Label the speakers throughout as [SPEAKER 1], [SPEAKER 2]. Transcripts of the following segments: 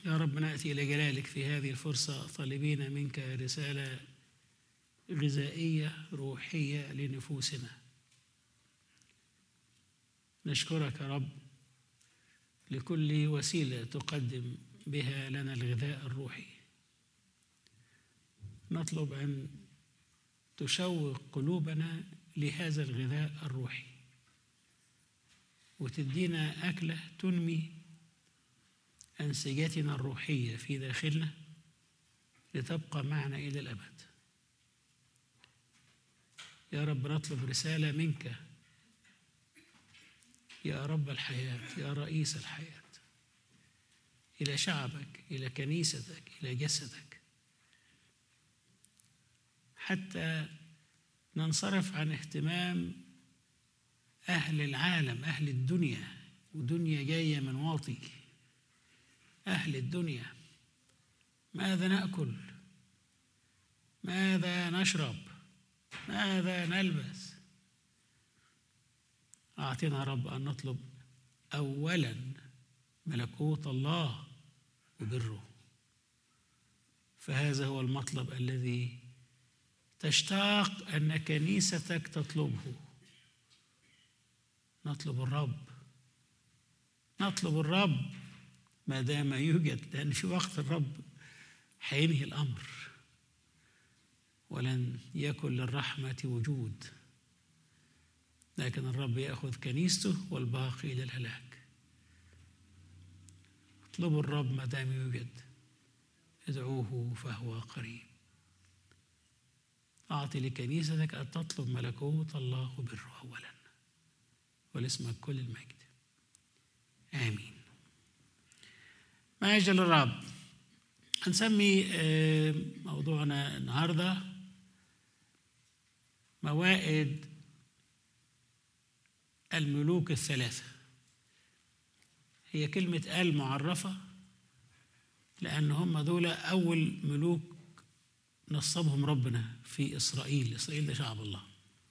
[SPEAKER 1] يا رب ناتي الى جلالك في هذه الفرصه طالبين منك رساله غذائيه روحيه لنفوسنا نشكرك يا رب لكل وسيله تقدم بها لنا الغذاء الروحي نطلب ان تشوق قلوبنا لهذا الغذاء الروحي وتدينا اكله تنمي انسجتنا الروحيه في داخلنا لتبقى معنا الى الابد يا رب نطلب رساله منك يا رب الحياه يا رئيس الحياه الى شعبك الى كنيستك الى جسدك حتى ننصرف عن اهتمام اهل العالم اهل الدنيا ودنيا جايه من واطي اهل الدنيا ماذا ناكل ماذا نشرب ماذا نلبس اعطنا رب ان نطلب اولا ملكوت الله وبره فهذا هو المطلب الذي تشتاق ان كنيستك تطلبه نطلب الرب نطلب الرب ما دام يوجد لان في وقت الرب حينهي الامر ولن يكن للرحمه وجود لكن الرب ياخذ كنيسته والباقي الى الهلاك اطلبوا الرب ما دام يوجد ادعوه فهو قريب أعطي لكنيستك أن تطلب ملكوت الله وبره أولا ولاسمك كل المجد آمين ما يجل الرب هنسمي موضوعنا النهاردة موائد الملوك الثلاثة هي كلمة آل معرفة لأن هم دول أول ملوك نصبهم ربنا في إسرائيل إسرائيل ده شعب الله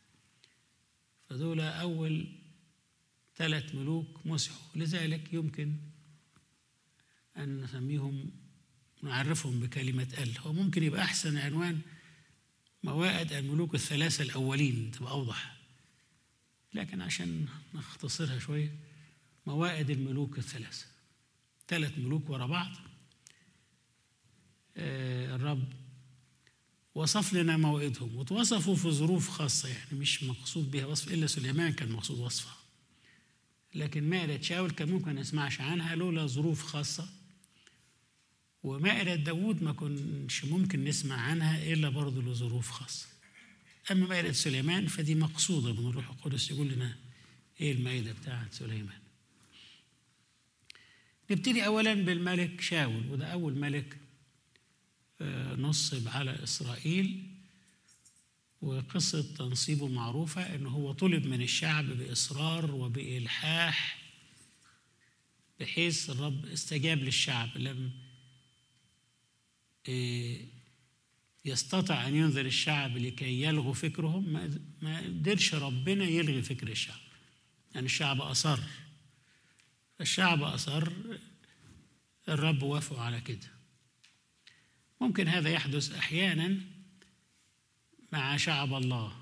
[SPEAKER 1] فدول أول ثلاث ملوك مسحوا لذلك يمكن أن نسميهم نعرفهم بكلمة ال هو ممكن يبقى أحسن عنوان موائد الملوك الثلاثة الأولين تبقى أوضح لكن عشان نختصرها شوية موائد الملوك الثلاثة ثلاث ملوك ورا بعض آه الرب وصف لنا موعدهم وتوصفوا في ظروف خاصة يعني مش مقصود بها وصف إلا سليمان كان مقصود وصفها لكن مائدة شاول كان ممكن نسمعش عنها لولا ظروف خاصة ومائدة داوود ما كنش ممكن نسمع عنها إلا برضه لظروف خاصة أما مائدة سليمان فدي مقصودة من الروح القدس يقول لنا إيه المائدة بتاعت سليمان نبتدي أولا بالملك شاول وده أول ملك نصب على إسرائيل وقصة تنصيبه معروفة أنه هو طلب من الشعب بإصرار وبإلحاح بحيث الرب استجاب للشعب لم يستطع أن ينذر الشعب لكي يلغوا فكرهم ما قدرش ربنا يلغي فكر الشعب يعني الشعب أصر الشعب أصر الرب وافق على كده ممكن هذا يحدث احيانا مع شعب الله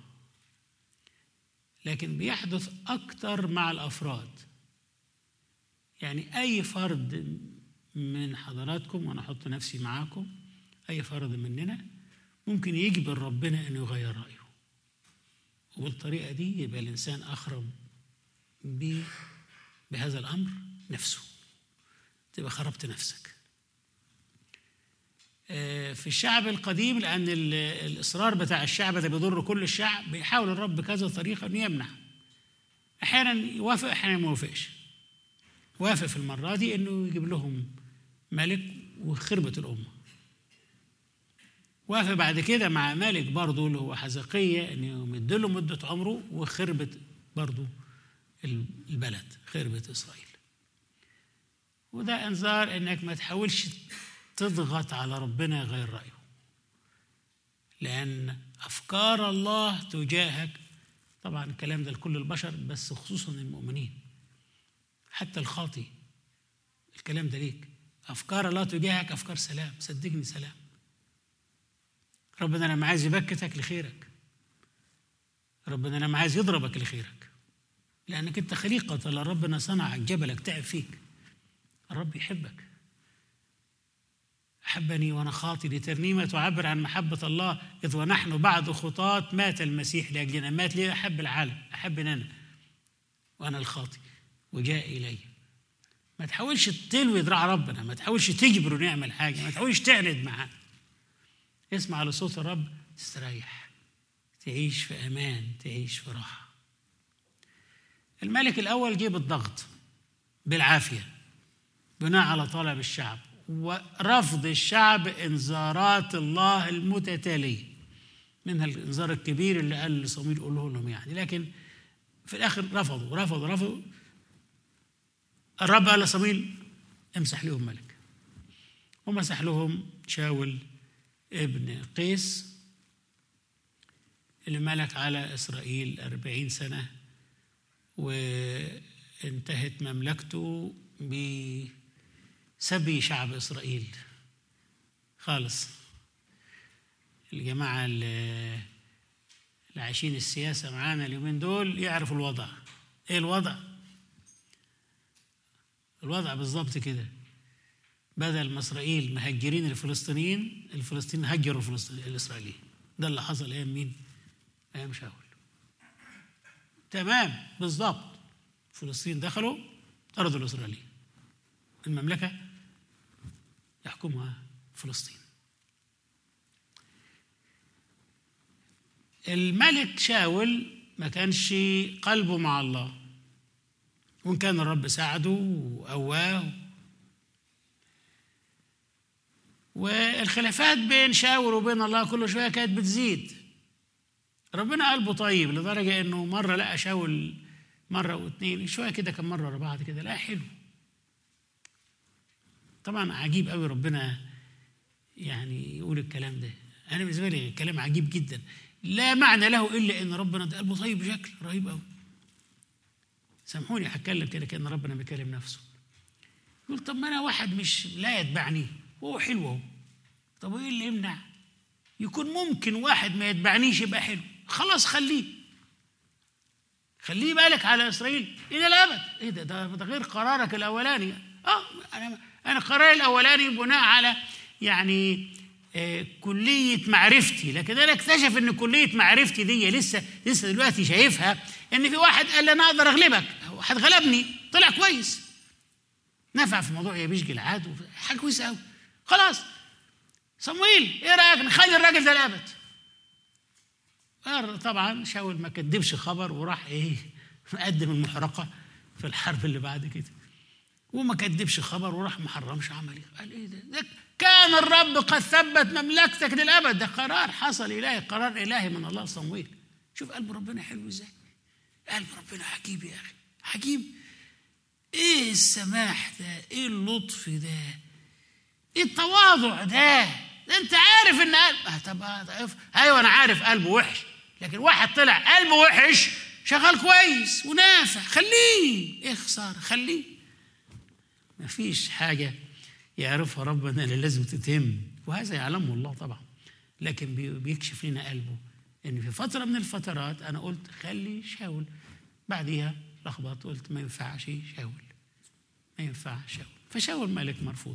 [SPEAKER 1] لكن بيحدث اكتر مع الافراد يعني اي فرد من حضراتكم وانا احط نفسي معاكم اي فرد مننا ممكن يجبر ربنا انه يغير رايه وبالطريقه دي يبقى الانسان اخرب بهذا الامر نفسه تبقى خربت نفسك في الشعب القديم لأن الإصرار بتاع الشعب ده بيضر كل الشعب بيحاول الرب بكذا طريقة إنه يمنع أحيانا يوافق أحيانا ما يوافقش وافق في المرة دي إنه يجيب لهم ملك وخربت الأمة وافق بعد كده مع ملك برضه اللي هو حزقية إنه يمد له مدة عمره وخربت برضه البلد خربت إسرائيل وده إنذار إنك ما تحاولش تضغط على ربنا غير رأيه لأن أفكار الله تجاهك طبعا الكلام ده لكل البشر بس خصوصا المؤمنين حتى الخاطي الكلام ده ليك افكار الله تجاهك افكار سلام صدقني سلام ربنا لما عايز يبكتك لخيرك ربنا لما عايز يضربك لخيرك لانك انت خليقه الله ربنا صنعك جبلك تعب فيك الرب يحبك أحبني وأنا خاطي لترنيمة تعبر عن محبة الله إذ ونحن بعد خطاة مات المسيح لأجلنا مات لي أحب العالم أحبني أنا وأنا الخاطي وجاء إلي ما تحاولش تلوي ذراع ربنا ما تحاولش تجبره انه يعمل حاجة ما تحاولش تعند معاه اسمع لصوت الرب تستريح تعيش في أمان تعيش في راحة الملك الأول جه بالضغط بالعافية بناء على طلب الشعب ورفض الشعب انذارات الله المتتاليه منها الانذار الكبير اللي قال لصمويل قوله لهم يعني لكن في الاخر رفضوا رفضوا رفضوا الرب قال لصمويل امسح لهم ملك ومسح لهم شاول ابن قيس اللي ملك على إسرائيل أربعين سنة وانتهت مملكته بسبي شعب إسرائيل خالص الجماعة اللي عايشين السياسة معانا اليومين دول يعرفوا الوضع ايه الوضع الوضع بالظبط كده بدل ما اسرائيل مهجرين الفلسطينيين الفلسطينيين هجروا الاسرائيليين ده اللي حصل ايام مين؟ ايام شاول تمام بالظبط فلسطين دخلوا طردوا الاسرائيليين المملكه يحكمها فلسطين الملك شاول ما كانش قلبه مع الله وان كان الرب ساعده وقواه والخلافات بين شاول وبين الله كل شويه كانت بتزيد ربنا قلبه طيب لدرجه انه مره لقى شاول مره واثنين شويه كده كم مره ورا بعض كده لا حلو طبعا عجيب قوي ربنا يعني يقول الكلام ده انا بالنسبه لي كلام عجيب جدا لا معنى له الا ان ربنا ده قلبه طيب بشكل رهيب قوي سامحوني هتكلم كده كان ربنا بيكلم نفسه يقول طب ما انا واحد مش لا يتبعني وهو حلو اهو طب وايه اللي يمنع يكون ممكن واحد ما يتبعنيش يبقى حلو خلاص خليه خليه بالك على اسرائيل الى الابد ايه ده ده, ده غير قرارك الاولاني اه انا انا قراري الاولاني بناء على يعني آه كلية معرفتي لكن أنا اكتشف إن كلية معرفتي دي لسه لسه دلوقتي شايفها إن في واحد قال لي أنا أقدر أغلبك واحد غلبني طلع كويس نفع في موضوع يبيش جلعاد حاجة كويسة أوي خلاص صمويل إيه رأيك نخلي الراجل ده الأبد طبعا شاول ما كدبش خبر وراح إيه مقدم المحرقة في الحرب اللي بعد كده وما كدبش خبر وراح ما حرمش عملي قال ايه ده, ده كان الرب قد ثبت مملكتك للابد ده قرار حصل الهي قرار الهي من الله صمويل شوف قلب ربنا حلو ازاي قلب ربنا عجيب يا اخي عجيب ايه السماح ده ايه اللطف ده ايه التواضع ده ده انت عارف ان قلب آه طب ايوه انا عارف قلبه وحش لكن واحد طلع قلبه وحش شغال كويس ونافع خليه ايه خساره خليه ما فيش حاجة يعرفها ربنا اللي لازم تتم وهذا يعلمه الله طبعا لكن بيكشف لنا قلبه ان في فترة من الفترات انا قلت خلي شاول بعديها لخبط قلت ما ينفعش شاول ما ينفعش شاول فشاول ملك مرفوض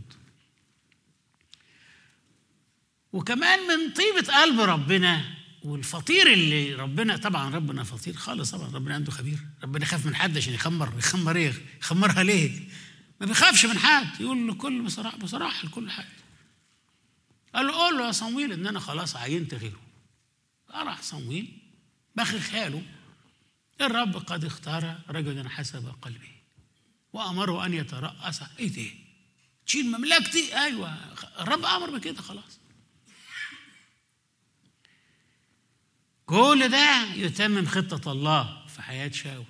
[SPEAKER 1] وكمان من طيبة قلب ربنا والفطير اللي ربنا طبعا ربنا فطير خالص طبعا ربنا عنده خبير ربنا يخاف من حد عشان يخمر يخمر ايه يخمرها ليه ما بيخافش من حد يقول لكل بصراحه بصراحه لكل حد قال له قول له يا صمويل ان انا خلاص عينت غيره راح صمويل بخ خاله الرب قد اختار رجلا حسب قلبه وامره ان يترأس ايه ده تشيل مملكتي ايوه الرب امر بكده خلاص كل ده يتمم خطه الله في حياه شاول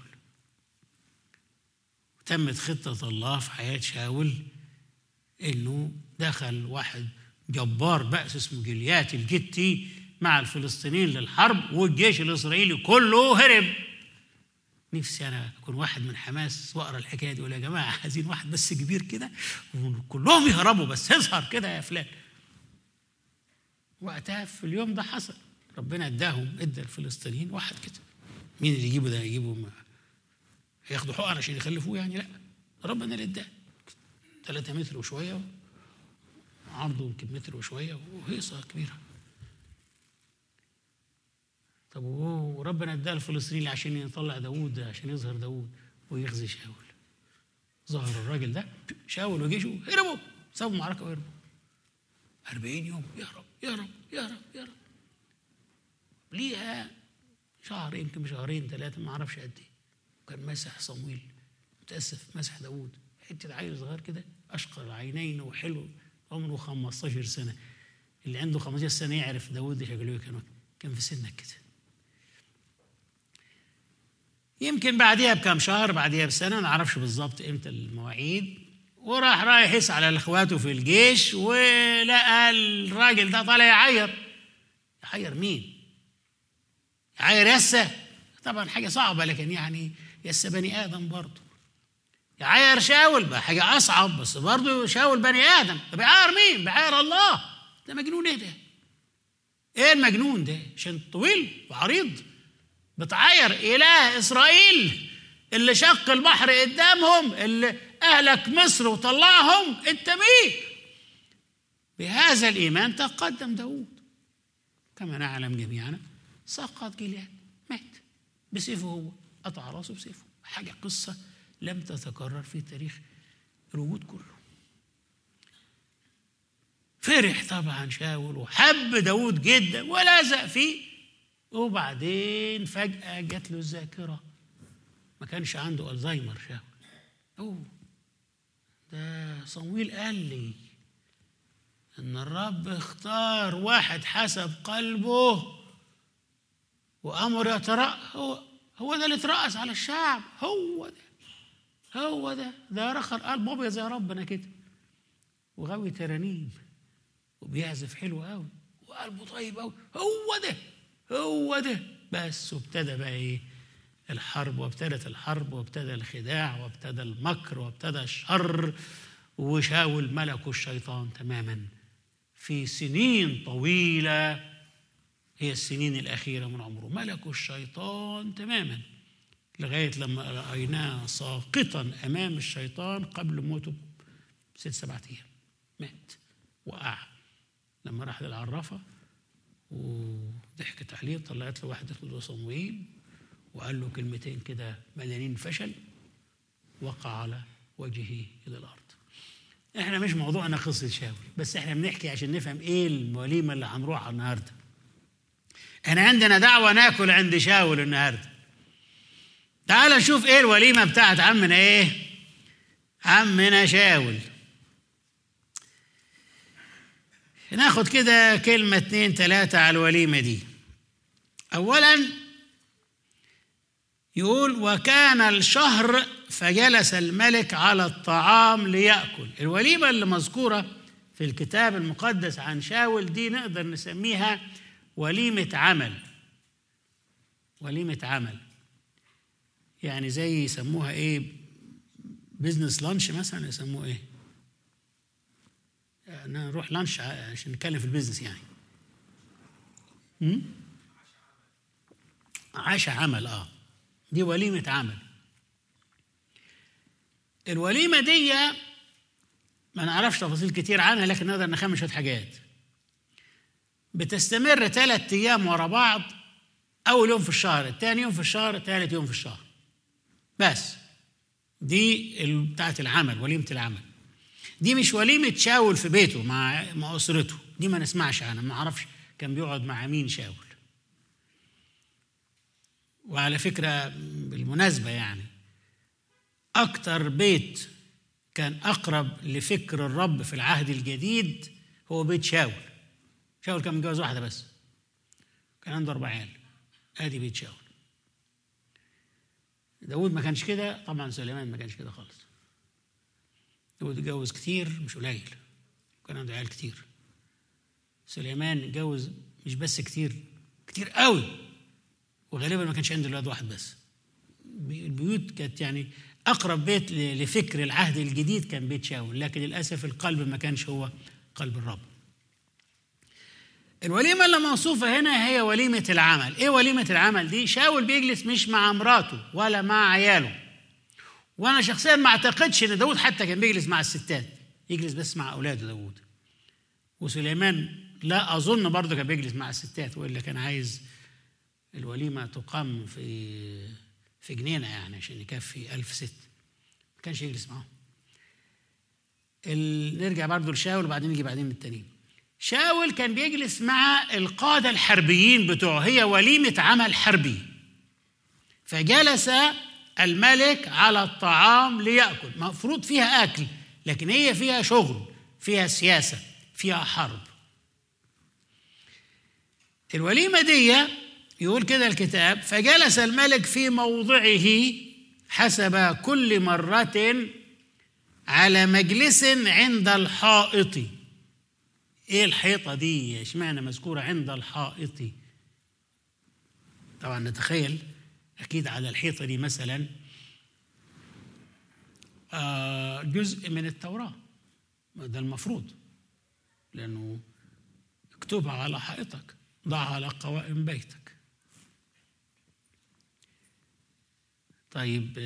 [SPEAKER 1] تمت خطة الله في حياة شاول إنه دخل واحد جبار بأس اسمه جليات الجتي مع الفلسطينيين للحرب والجيش الإسرائيلي كله هرب نفسي انا اكون واحد من حماس واقرا الحكايه دي اقول يا جماعه عايزين واحد بس كبير كده وكلهم يهربوا بس اظهر كده يا فلان وقتها في اليوم ده حصل ربنا اداهم ادى الفلسطينيين واحد كده مين اللي يجيبه ده يجيبه ما هياخدوا حقن عشان يخلفوه يعني لا ربنا اللي اداه 3 متر وشويه عرضه يمكن متر وشويه وهيصه كبيره طب وربنا اداه الفلسطينيين عشان يطلع داوود عشان يظهر داوود ويغزي شاول ظهر الراجل ده شاول وجيشه هربوا سابوا المعركه وهربوا 40 يوم يهرب يهرب يهرب يهرب ليها شهر يمكن شهرين ثلاثه ما اعرفش قد ايه وكان مسح صمويل متاسف مسح داوود حته عيل صغير كده اشقر العينين وحلو عمره 15 سنه اللي عنده 15 سنه يعرف داوود شكله كان كان في سنك كده يمكن بعديها بكام شهر بعديها بسنه ما نعرفش بالظبط امتى المواعيد وراح رايح يسأل على اخواته في الجيش ولقى الراجل ده طالع يعير يعير مين؟ يعير يسه طبعا حاجه صعبه لكن يعني يسه بني ادم برضه يعير شاول بقى حاجه اصعب بس برضه شاول بني ادم طب يعير مين؟ بيعير الله ده مجنون ايه ده؟ ايه المجنون ده؟ عشان طويل وعريض بتعاير اله اسرائيل اللي شق البحر قدامهم اللي اهلك مصر وطلعهم انت مين بهذا الايمان تقدم داود كما نعلم جميعا سقط جلياد مات بسيفه هو قطع راسه بسيفه حاجه قصه لم تتكرر في تاريخ الوجود كله فرح طبعا شاول وحب داود جدا ولزق فيه وبعدين فجأة جات له الذاكرة ما كانش عنده الزهايمر شاول أوه ده صمويل قال لي إن الرب اختار واحد حسب قلبه وأمر يترأ هو هو ده اللي اترأس على الشعب هو ده هو ده ده رخر قلب أبيض زي ربنا كده وغاوي ترانيم وبيعزف حلو قوي وقلبه طيب قوي هو ده هو ده بس وابتدى بقى ايه الحرب وابتدت الحرب وابتدى الخداع وابتدى المكر وابتدى الشر وشاول ملكه الشيطان تماما في سنين طويلة هي السنين الأخيرة من عمره ملكه الشيطان تماما لغاية لما رأيناه ساقطا أمام الشيطان قبل موته ست سبعة أيام مات وقع لما راح للعرافة وضحكت عليه طلعت له واحد اسمه صموئيل وقال له كلمتين كده مليانين فشل وقع على وجهه الى الارض احنا مش موضوعنا قصه شاول بس احنا بنحكي عشان نفهم ايه الوليمه اللي هنروحها النهارده احنا عندنا دعوه ناكل عند شاول النهارده تعال نشوف ايه الوليمه بتاعت عمنا ايه عمنا شاول ناخد كده كلمة اتنين تلاتة على الوليمة دي أولا يقول وكان الشهر فجلس الملك على الطعام ليأكل الوليمة اللي مذكورة في الكتاب المقدس عن شاول دي نقدر نسميها وليمة عمل وليمة عمل يعني زي يسموها ايه بزنس لانش مثلا يسموه ايه نروح لانش عشان نتكلم في البيزنس يعني عشاء عمل اه دي وليمة عمل الوليمة دي ما نعرفش تفاصيل كتير عنها لكن نقدر نخمن شوية حاجات بتستمر ثلاث أيام ورا بعض أول يوم في الشهر الثاني يوم في الشهر ثالث يوم في الشهر بس دي بتاعت العمل وليمة العمل دي مش وليمة شاول في بيته مع مع أسرته دي ما نسمعش عنها ما أعرفش كان بيقعد مع مين شاول وعلى فكرة بالمناسبة يعني أكتر بيت كان أقرب لفكر الرب في العهد الجديد هو بيت شاول شاول كان متجوز واحدة بس كان عنده أربع عيال آدي بيت شاول داود ما كانش كده طبعا سليمان ما كانش كده خالص داود اتجوز كتير مش قليل كان عنده عيال كتير سليمان اتجوز مش بس كتير كتير قوي وغالبا ما كانش عنده اولاد واحد بس البيوت كانت يعني اقرب بيت لفكر العهد الجديد كان بيت شاول لكن للاسف القلب ما كانش هو قلب الرب الوليمة اللي موصوفة هنا هي وليمة العمل إيه وليمة العمل دي؟ شاول بيجلس مش مع مراته ولا مع عياله وأنا شخصيا ما أعتقدش إن داود حتى كان بيجلس مع الستات يجلس بس مع أولاده داود وسليمان لا أظن برضه كان بيجلس مع الستات وإلا كان عايز الوليمة تقام في في جنينة يعني عشان يكفي ألف ست ما كانش يجلس معاهم نرجع برضه لشاول وبعدين نيجي بعدين من التانيين شاول كان بيجلس مع القادة الحربيين بتوعه هي وليمة عمل حربي فجلس الملك على الطعام ليأكل مفروض فيها أكل لكن هي فيها شغل فيها سياسة فيها حرب الوليمة دي يقول كده الكتاب فجلس الملك في موضعه حسب كل مرة على مجلس عند الحائط ايه الحيطه دي اشمعنى مذكوره عند الحائط طبعا نتخيل اكيد على الحيطه دي مثلا جزء من التوراه ده المفروض لانه اكتبها على حائطك ضعها على قوائم بيتك طيب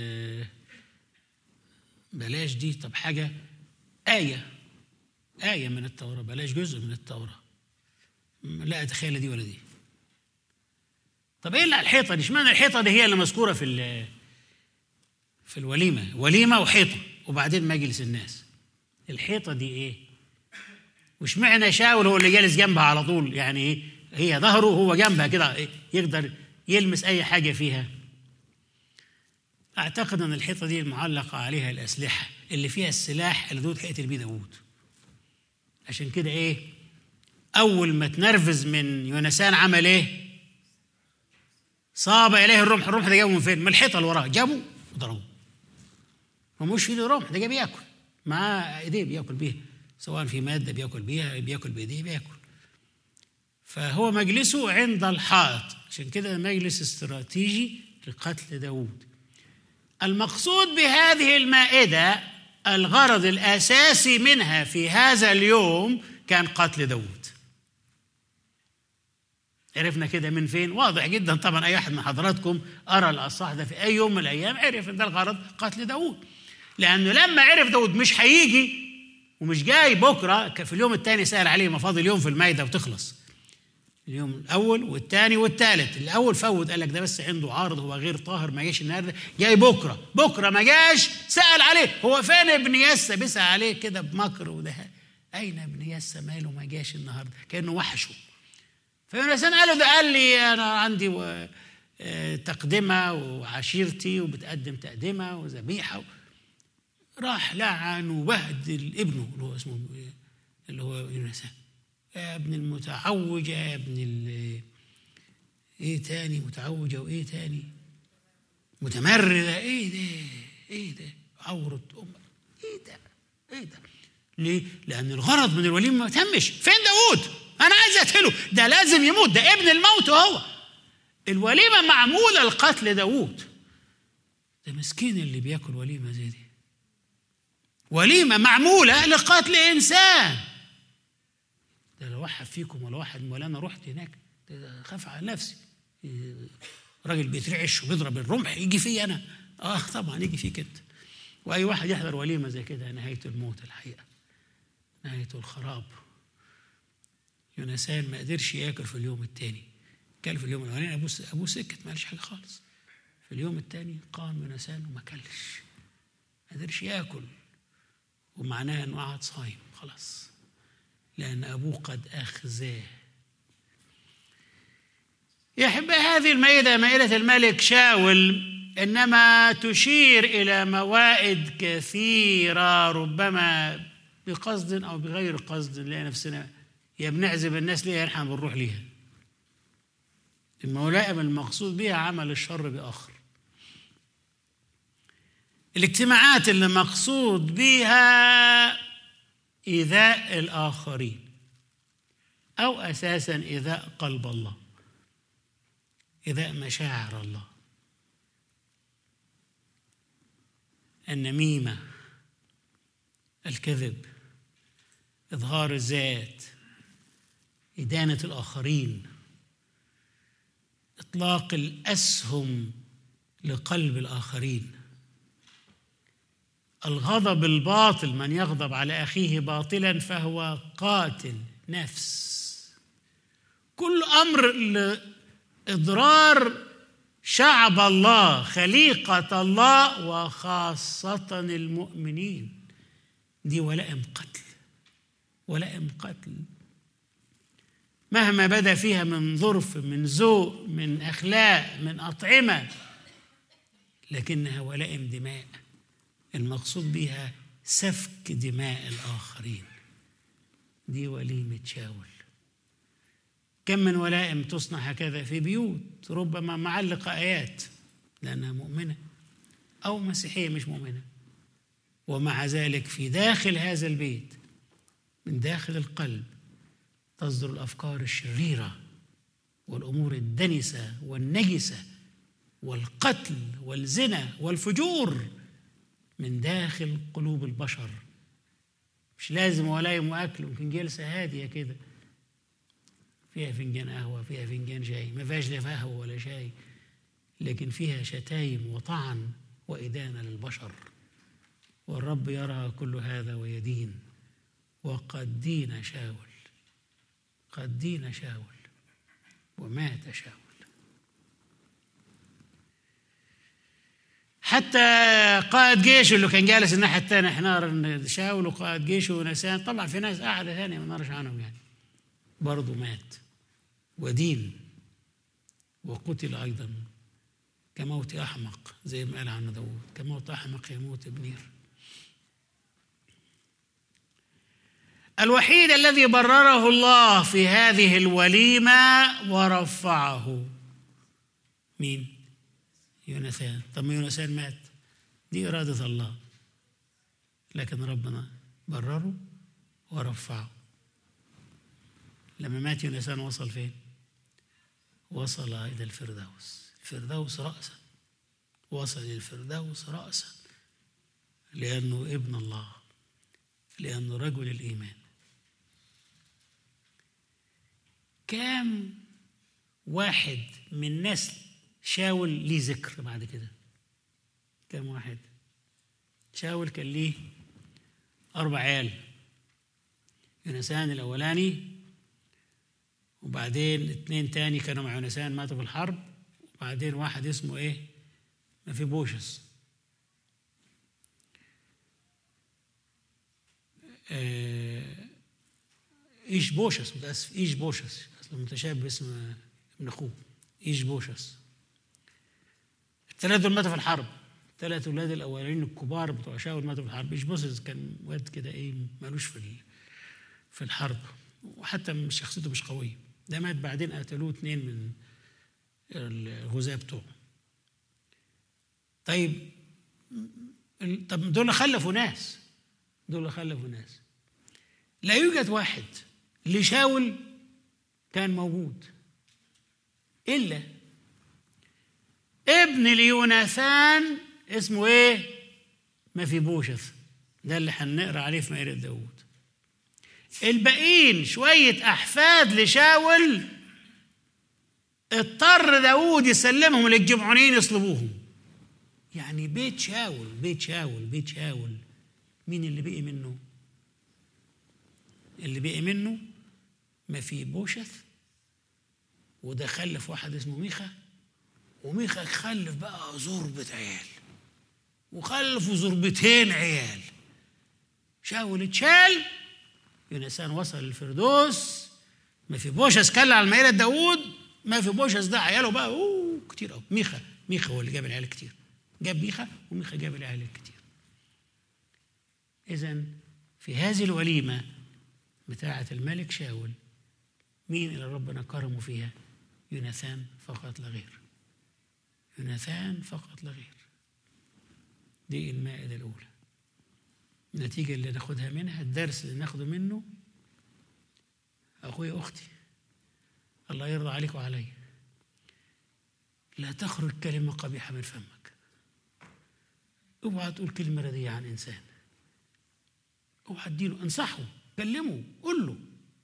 [SPEAKER 1] بلاش دي طب حاجه ايه آية من التوراة بلاش جزء من التوراة لا أتخيل دي ولا دي طب إيه اللي الحيطة دي اشمعنى الحيطة دي هي اللي مذكورة في في الوليمة وليمة وحيطة وبعدين مجلس الناس الحيطة دي إيه واشمعنى شاول هو اللي جالس جنبها على طول يعني إيه هي ظهره وهو جنبها كده إيه؟ يقدر يلمس أي حاجة فيها أعتقد أن الحيطة دي المعلقة عليها الأسلحة اللي فيها السلاح اللي داود هيقتل بيه داوود عشان كده ايه اول ما تنرفز من يونسان عمل ايه صاب اليه الرمح الرمح ده جابه من فين من الحيطه اللي وراه جابه وضربوه هو مش في ايده رمح ده جاي بياكل معاه ايديه بياكل بيها سواء في ماده بياكل بيها بياكل بايديه بياكل فهو مجلسه عند الحائط عشان كده مجلس استراتيجي لقتل داوود المقصود بهذه المائده الغرض الاساسي منها في هذا اليوم كان قتل داود عرفنا كده من فين واضح جدا طبعا اي احد من حضراتكم ارى الاصح ده في اي يوم من الايام عرف ان ده الغرض قتل داود لانه لما عرف داود مش هيجي ومش جاي بكره في اليوم الثاني سال عليه ما فاضل يوم في المايده وتخلص اليوم الاول والثاني والثالث الاول فوت قال لك ده بس عنده عارض هو غير طاهر ما جاش النهارده جاي بكره بكره ما جاش سال عليه هو فين ابن يسى بيسال عليه كده بمكر وده اين ابن يسى ماله ما جاش النهارده كانه وحشه فيونسان قال له ده قال لي انا عندي و... تقدمه وعشيرتي وبتقدم تقدمه وذبيحه راح لعن وبهدل ابنه اللي هو اسمه اللي هو يونسان يا ابن المتعوجة يا ابن ال ايه تاني متعوجة وايه تاني متمردة ايه ده ايه ده عورة أم ايه ده ايه ده ليه؟ لأن الغرض من الوليمة ما تمش فين داوود؟ أنا عايز أقتله ده لازم يموت ده ابن الموت هو الوليمة معمولة لقتل داوود ده مسكين اللي بياكل وليمة زي دي وليمة معمولة لقتل إنسان ده لو واحد فيكم ولا واحد ولا انا رحت هناك ده خاف على نفسي راجل بيترعش وبيضرب الرمح يجي فيا انا اه طبعا يجي فيك انت واي واحد يحضر وليمه زي كده نهايه الموت الحقيقه نهايه الخراب يونسان ما قدرش ياكل في اليوم الثاني كل في اليوم الاولاني ابوه ابوه سكت ما قالش حاجه خالص في اليوم الثاني قام يونسان وما كلش ما قدرش ياكل ومعناها انه قعد صايم خلاص لأن أبوه قد أخزاه يا أحبة هذه المائدة مائدة الملك شاول إنما تشير إلى موائد كثيرة ربما بقصد أو بغير قصد نلاقي نفسنا يا بنعزب الناس ليها نحن بنروح ليها المولائم المقصود بها عمل الشر بآخر الاجتماعات اللي مقصود بها إيذاء الآخرين أو أساسا إيذاء قلب الله إيذاء مشاعر الله النميمة الكذب إظهار الذات إدانة الآخرين إطلاق الأسهم لقلب الآخرين الغضب الباطل من يغضب على أخيه باطلا فهو قاتل نفس كل أمر لإضرار شعب الله خليقة الله وخاصة المؤمنين دي ولائم قتل ولائم قتل مهما بدا فيها من ظرف من ذوق من اخلاق من اطعمه لكنها ولائم دماء المقصود بها سفك دماء الاخرين دي وليمه شاول كم من ولائم تصنع هكذا في بيوت ربما معلقه ايات لانها مؤمنه او مسيحيه مش مؤمنه ومع ذلك في داخل هذا البيت من داخل القلب تصدر الافكار الشريره والامور الدنسه والنجسه والقتل والزنا والفجور من داخل قلوب البشر مش لازم ولايم واكل ممكن جلسه هاديه كده فيها فنجان قهوه فيها فنجان شاي ما فيهاش لا قهوه ولا شاي لكن فيها شتايم وطعن وادانه للبشر والرب يرى كل هذا ويدين وقد دين شاول قد دين شاول ومات شاول حتى قائد جيشه اللي كان جالس الناحيه الثانيه حنار شاول وقائد جيشه ونسان طبعا في ناس قاعده ثانيه ما نعرفش عنهم يعني برضه مات ودين وقتل ايضا كموت احمق زي ما قال عنه داود كموت احمق يموت بنير الوحيد الذي برره الله في هذه الوليمة ورفعه مين؟ يونسان طب ما يونسان مات دي إرادة الله لكن ربنا برره ورفعه لما مات يونسان وصل فين؟ وصل إلى الفردوس الفردوس رأسا وصل للفردوس رأسا لأنه ابن الله لأنه رجل الإيمان كام واحد من نسل شاول ليه ذكر بعد كده كام واحد شاول كان ليه أربع عيال يونسان الأولاني وبعدين اتنين تاني كانوا مع يونسان ماتوا في الحرب وبعدين واحد اسمه ايه ما في بوشس آه ايش بوشس متاسف ايش بوشس اصلا متشابه باسم ابن اخوه ايش بوشس الثلاثه دول ماتوا في الحرب الثلاث اولاد الاولين الكبار بتوع شاول ماتوا في الحرب ايش بوشس كان واد كده ايه مالوش في في الحرب وحتى شخصيته مش قويه ده مات بعدين قتلوه اثنين من الغزاة بتوعه طيب طب دول خلفوا ناس دول خلفوا ناس لا يوجد واحد لشاول كان موجود إلا ابن ليوناثان اسمه ايه؟ ما في بوشث ده اللي هنقرا عليه في مائدة داوود الباقيين شوية أحفاد لشاول اضطر داوود يسلمهم للجمعونين يصلبوهم يعني بيت شاول بيت شاول بيت شاول مين اللي بقي منه اللي بقي منه ما في بوشث وده خلف واحد اسمه ميخا وميخا خلف بقى زربة عيال وخلفوا زربتين عيال شاول اتشال يونسان وصل للفردوس ما في بوشس كل على المائدة داوود ما في بوشس ده عياله بقى اوه كتير قوي ميخا ميخا هو اللي جاب العيال كتير جاب ميخا وميخا جاب العيال الكتير اذا في هذه الوليمه بتاعه الملك شاول مين اللي ربنا كرمه فيها يوناثان فقط لا غير يوناثان فقط لا غير دي المائدة الأولى النتيجة اللي ناخدها منها الدرس اللي ناخده منه أخويا أختي الله يرضى عليك وعلي لا تخرج كلمة قبيحة من فمك اوعى تقول كلمة رديئة عن إنسان اوعى تديله انصحه كلمه قول له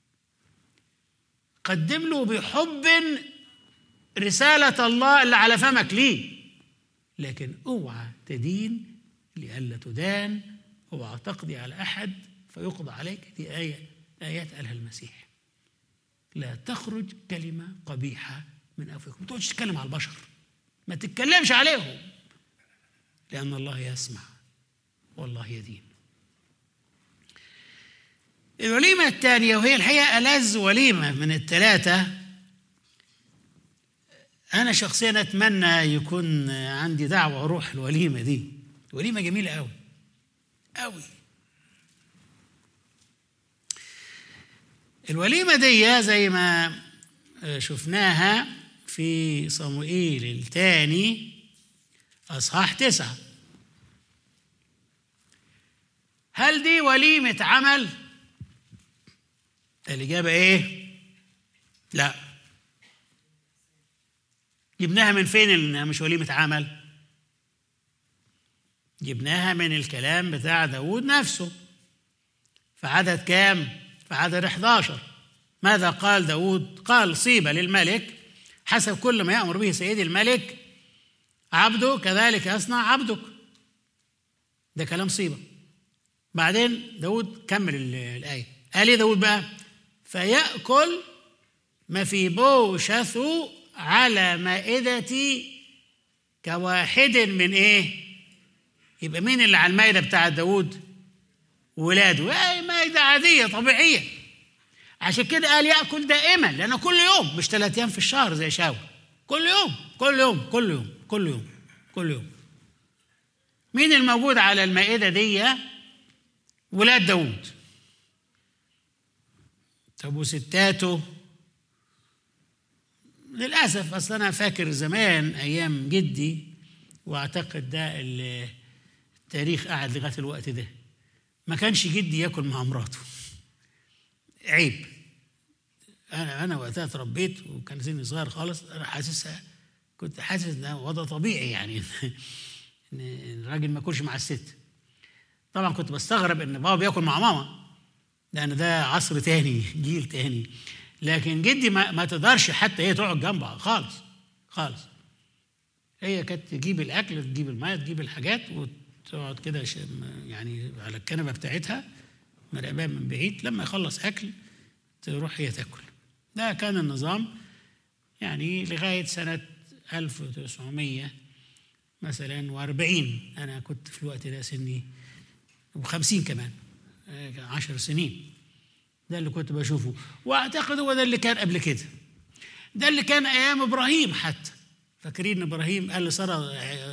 [SPEAKER 1] قدم له بحب رسالة الله اللي على فمك ليه لكن اوعى تدين لئلا تدان اوعى تقضي على أحد فيقضى عليك دي آية آيات قالها المسيح لا تخرج كلمة قبيحة من أفواهكم ما تقعدش تتكلم على البشر ما تتكلمش عليهم لأن الله يسمع والله يدين الوليمة الثانية وهي الحقيقة ألذ وليمة من الثلاثة أنا شخصيا أتمنى يكون عندي دعوة أروح الوليمة دي وليمة جميلة أوي أوي الوليمة دي زي ما شفناها في صموئيل الثاني أصحاح تسعة هل دي وليمة عمل؟ الإجابة إيه؟ لا جبناها من فين إنها مش وليمة عمل؟ جبناها من الكلام بتاع داود نفسه في عدد كام؟ في عدد 11 ماذا قال داود؟ قال صيبة للملك حسب كل ما يأمر به سيدي الملك عبده كذلك يصنع عبدك ده كلام صيبة بعدين داود كمل الآية قال ايه داود بقى فيأكل ما في بوشث على مائدتي كواحد من ايه يبقى مين اللي على المائدة بتاعت داود ولاده اي مائدة عادية طبيعية عشان كده قال يأكل دائما لأنه كل يوم مش ثلاث أيام في الشهر زي شاول كل يوم كل يوم كل يوم كل يوم كل يوم مين الموجود على المائدة دي ولاد داود طب وستاته للأسف أصل أنا فاكر زمان أيام جدي وأعتقد ده التاريخ قعد لغاية الوقت ده ما كانش جدي ياكل مع مراته عيب انا انا وقتها اتربيت وكان سني صغير خالص انا حاسسها كنت حاسس ان وضع طبيعي يعني ان الراجل ما ياكلش مع الست طبعا كنت بستغرب ان بابا بياكل مع ماما لان ده عصر تاني جيل تاني لكن جدي ما, ما تقدرش حتى هي تقعد جنبها خالص خالص هي كانت تجيب الاكل تجيب الماء تجيب الحاجات وتقعد كده يعني على الكنبه بتاعتها مراقباه من بعيد لما يخلص اكل تروح هي تاكل ده كان النظام يعني لغايه سنه 1900 مثلا و40 انا كنت في الوقت ده سني و50 كمان عشر سنين ده اللي كنت بشوفه واعتقد هو ده اللي كان قبل كده ده اللي كان ايام ابراهيم حتى فاكرين ابراهيم قال لساره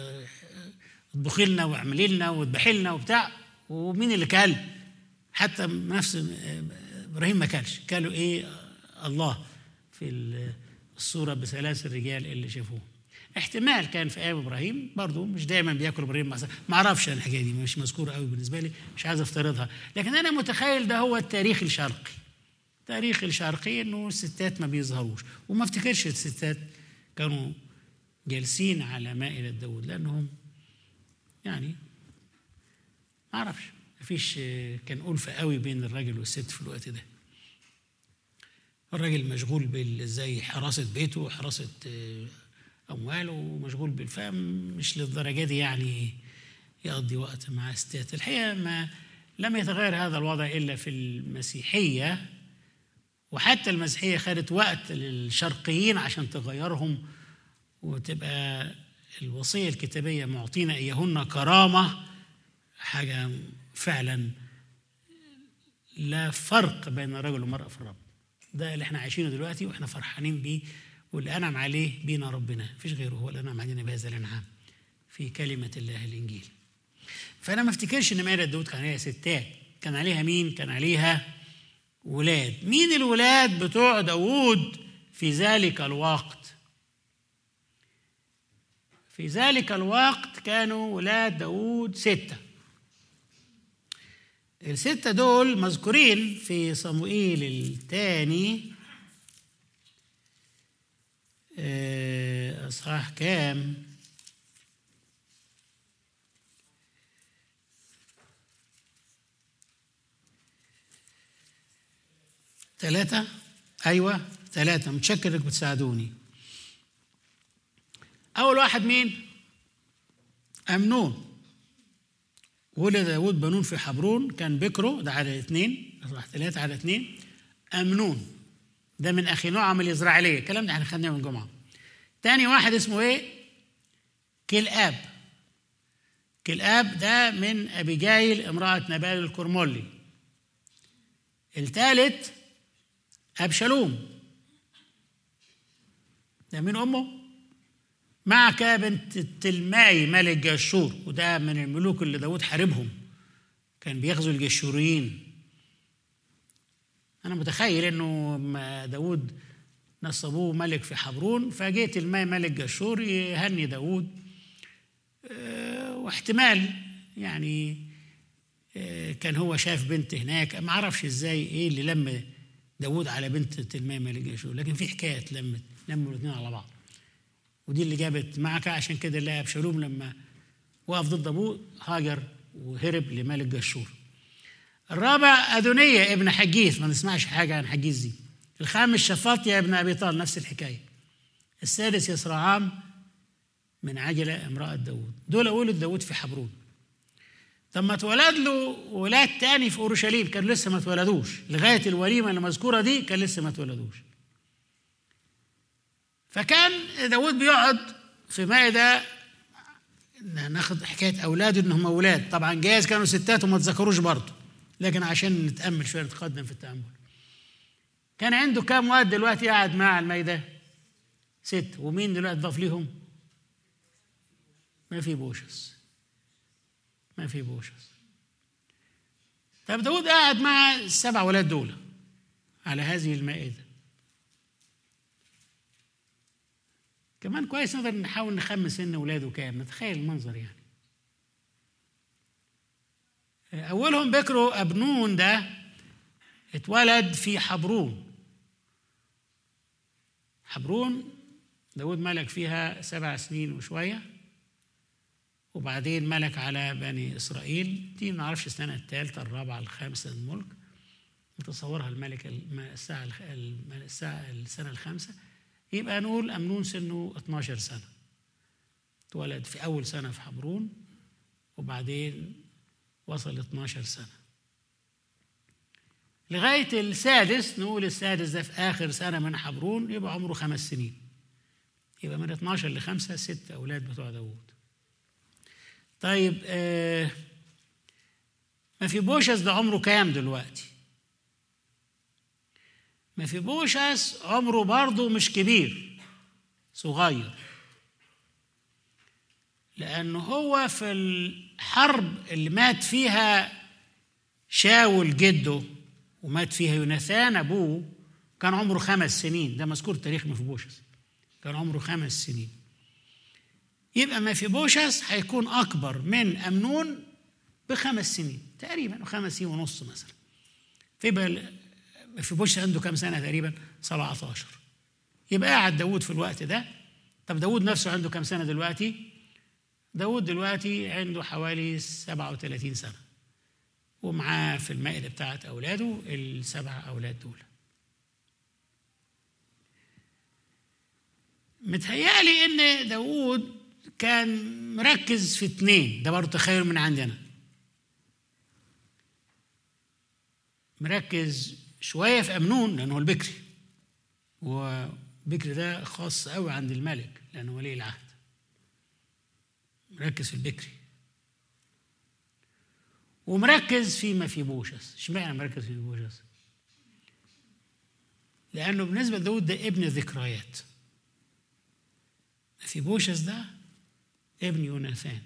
[SPEAKER 1] اطبخي لنا واعملي لنا واذبحي لنا وبتاع ومين اللي كل حتى نفس ابراهيم ما كلش كانوا ايه الله في الصوره بثلاث الرجال اللي شافوه احتمال كان في ايام ابراهيم برضه مش دايما بياكل ابراهيم مع ما اعرفش انا الحكايه دي مش مذكوره قوي بالنسبه لي مش عايز افترضها لكن انا متخيل ده هو التاريخ الشرقي التاريخ الشرقي انه الستات ما بيظهروش وما افتكرش الستات كانوا جالسين على مائدة داود لانهم يعني ما اعرفش مفيش كان ألفة قوي بين الراجل والست في الوقت ده الراجل مشغول بازاي حراسة بيته وحراسة أمواله ومشغول بالفهم مش للدرجة دي يعني يقضي وقت مع ستات الحقيقة ما لم يتغير هذا الوضع إلا في المسيحية وحتى المسيحية خدت وقت للشرقيين عشان تغيرهم وتبقى الوصية الكتابية معطينا إياهن كرامة حاجة فعلا لا فرق بين الرجل والمرأة في الرب ده اللي احنا عايشينه دلوقتي واحنا فرحانين بيه واللي انعم عليه بينا ربنا مفيش غيره هو اللي انعم علينا بهذا الانعام في كلمة الله الانجيل فانا ما افتكرش ان مائدة داود كان عليها ستات كان عليها مين كان عليها ولاد مين الولاد بتوع داود في ذلك الوقت في ذلك الوقت كانوا ولاد داود ستة الستة دول مذكورين في صموئيل الثاني أصحاح كام ثلاثة أيوة ثلاثة متشكر إنك بتساعدوني أول واحد مين؟ أمنون ولد داود بنون في حبرون كان بكره ده على اثنين أصبح ثلاثة على اثنين أمنون ده من أخي نعم الإسرائيلية الكلام ده احنا خدناه من الجمعة تاني واحد اسمه إيه؟ كلآب كلآب ده من أبيجايل امرأة نبال الكرملي الثالث أبشالوم ده من أمه معك بنت التلماي ملك جاشور وده من الملوك اللي داود حاربهم كان بيغزو الجشوريين أنا متخيل إنه داود نصبوه ملك في حبرون فجيت الماء ملك جاشور يهني داود واحتمال يعني كان هو شاف بنت هناك ما اعرفش ازاي ايه اللي لم داود على بنت تلمية ملك جاشور لكن في حكايه لمت لموا الاثنين على بعض ودي اللي جابت معك عشان كده اللي ابشالوم لما وقف ضد ابوه هاجر وهرب لملك جاشور الرابع أدونية ابن حجيث ما نسمعش حاجة عن حجيث دي الخامس شفاطيا ابن أبي طال نفس الحكاية السادس يسرعام من عجلة امرأة داود دول ولد داود في حبرون لما اتولد له ولاد تاني في اورشليم كان لسه ما اتولدوش لغايه الوليمه اللي مذكوره دي كان لسه ما اتولدوش فكان داود بيقعد في مائده ناخد حكايه اولاده انهم اولاد طبعا جايز كانوا ستات وما تذكروش برضه لكن عشان نتامل شويه نتقدم في التامل كان عنده كام واد دلوقتي قاعد معاه على المائده ست ومين دلوقتي ضاف ليهم ما في بوشس ما في بوشس طب داود قاعد مع السبع ولاد دول على هذه المائدة كمان كويس نقدر نحاول نخمن سن ولاده كام نتخيل المنظر يعني أولهم بكروا أبنون ده اتولد في حبرون حبرون داود ملك فيها سبع سنين وشويه وبعدين ملك على بني إسرائيل دي ما نعرفش السنة الثالثة الرابعة الخامسة الملك متصورها الملك الساعة الساعة السنة الخامسة يبقى نقول أمنون سنه 12 سنة اتولد في أول سنة في حبرون وبعدين وصل 12 سنة لغاية السادس نقول السادس ده في آخر سنة من حبرون يبقى عمره خمس سنين يبقى من 12 لخمسة ست أولاد بتوع داوود طيب آه ما في بوشس ده عمره كام دلوقتي ما في بوشس عمره برضه مش كبير صغير لأنه هو في الحرب اللي مات فيها شاول جده ومات فيها يوناثان أبوه كان عمره خمس سنين ده مذكور تاريخ مفيبوشس كان عمره خمس سنين يبقى ما في بوشس هيكون أكبر من أمنون بخمس سنين تقريبا خمس سنين ونص مثلا في في بوشس عنده كام سنة تقريبا 17 يبقى قاعد داود في الوقت ده طب داود نفسه عنده كام سنة دلوقتي داود دلوقتي عنده حوالي 37 سنة ومعاه في المائدة بتاعت أولاده السبع أولاد دول متهيألي إن داود كان مركز في اتنين ده برضه تخيل من عندنا مركز شوية في أمنون لأنه هو البكري وبكري ده خاص قوي عند الملك لأنه ولي العهد مركز في البكري ومركز في ما في بوشس اشمعنى مركز في بوشس لأنه بالنسبة لداود ده ابن ذكريات في بوشس ده ابن يوناثان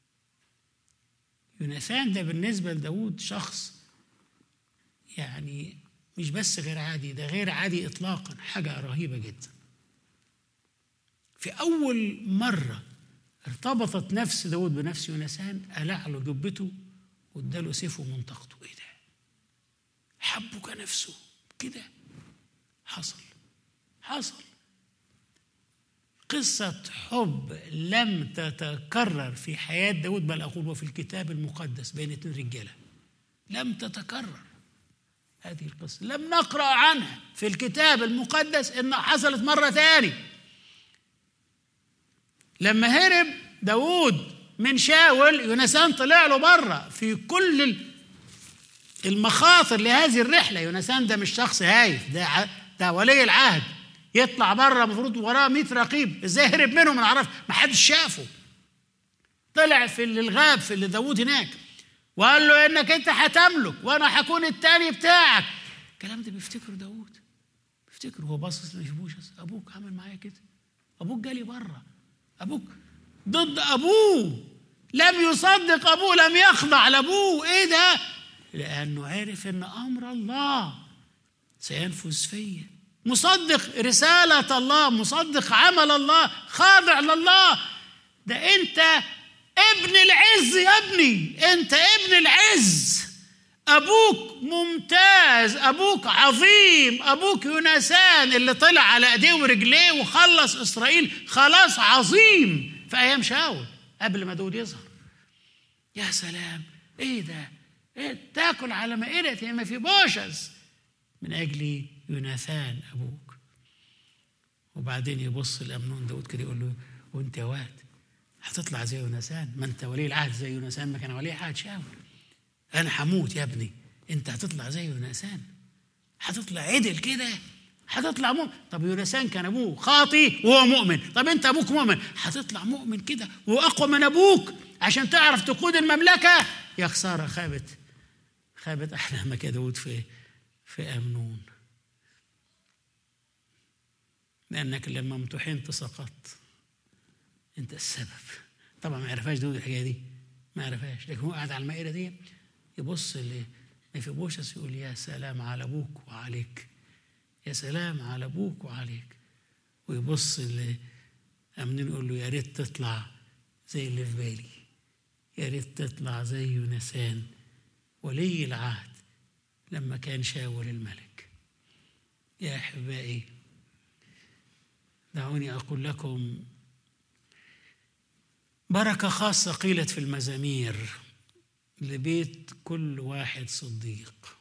[SPEAKER 1] يوناثان ده بالنسبة لداود شخص يعني مش بس غير عادي ده غير عادي إطلاقا حاجة رهيبة جدا في أول مرة ارتبطت نفس داود بنفس يوناثان قلع له جبته واداله سيفه ومنطقته ايه ده حبه كنفسه كده حصل حصل قصة حب لم تتكرر في حياة داود بل أقول وفي الكتاب المقدس بين اتنين رجالة لم تتكرر هذه القصة لم نقرأ عنها في الكتاب المقدس إنها حصلت مرة تاني لما هرب داود من شاول يونسان طلع له بره في كل المخاطر لهذه الرحلة يونسان ده مش شخص هايف ده ده ولي العهد يطلع بره المفروض وراه 100 رقيب ازاي هرب منهم ما عرف ما حدش شافه طلع في اللي الغاب في اللي داوود هناك وقال له انك انت هتملك وانا هكون التاني بتاعك الكلام ده بيفتكره داوود بيفتكره هو باصص لمفيبوشس ابوك عمل معايا كده ابوك جالي بره ابوك ضد ابوه لم يصدق ابوه لم يخضع لابوه ايه ده لانه عرف ان امر الله سينفذ فيا مصدق رساله الله مصدق عمل الله خاضع لله ده انت ابن العز يا ابني انت ابن العز ابوك ممتاز ابوك عظيم ابوك يونسان اللي طلع على ايديه ورجليه وخلص اسرائيل خلاص عظيم في ايام شاول قبل ما داود يظهر يا سلام ايه ده إيه تاكل على مائدة ما في بوشز من اجل يوناثان ابوك وبعدين يبص لامنون داود كده يقول له وانت يا واد هتطلع زي يونسان ما انت ولي العهد زي يونسان ما كان ولي عهد شاول انا هموت يا ابني انت هتطلع زي يونسان هتطلع عدل كده هتطلع مؤمن طب يونسان كان ابوه خاطي وهو مؤمن طب انت ابوك مؤمن هتطلع مؤمن كده واقوى من ابوك عشان تعرف تقود المملكه يا خساره خابت خابت احلامك يا داود في في امنون لانك لما امتحنت سقطت انت السبب طبعا ما يعرفهاش داود الحكايه دي ما يعرفهاش لكن هو قاعد على المائده دي يبص لميفيبوشس يقول يا سلام على ابوك وعليك يا سلام على ابوك وعليك ويبص لأمنين يقول له يا ريت تطلع زي اللي في بالي يا ريت تطلع زي يونسان ولي العهد لما كان شاول الملك يا احبائي دعوني اقول لكم بركه خاصه قيلت في المزامير لبيت كل واحد صديق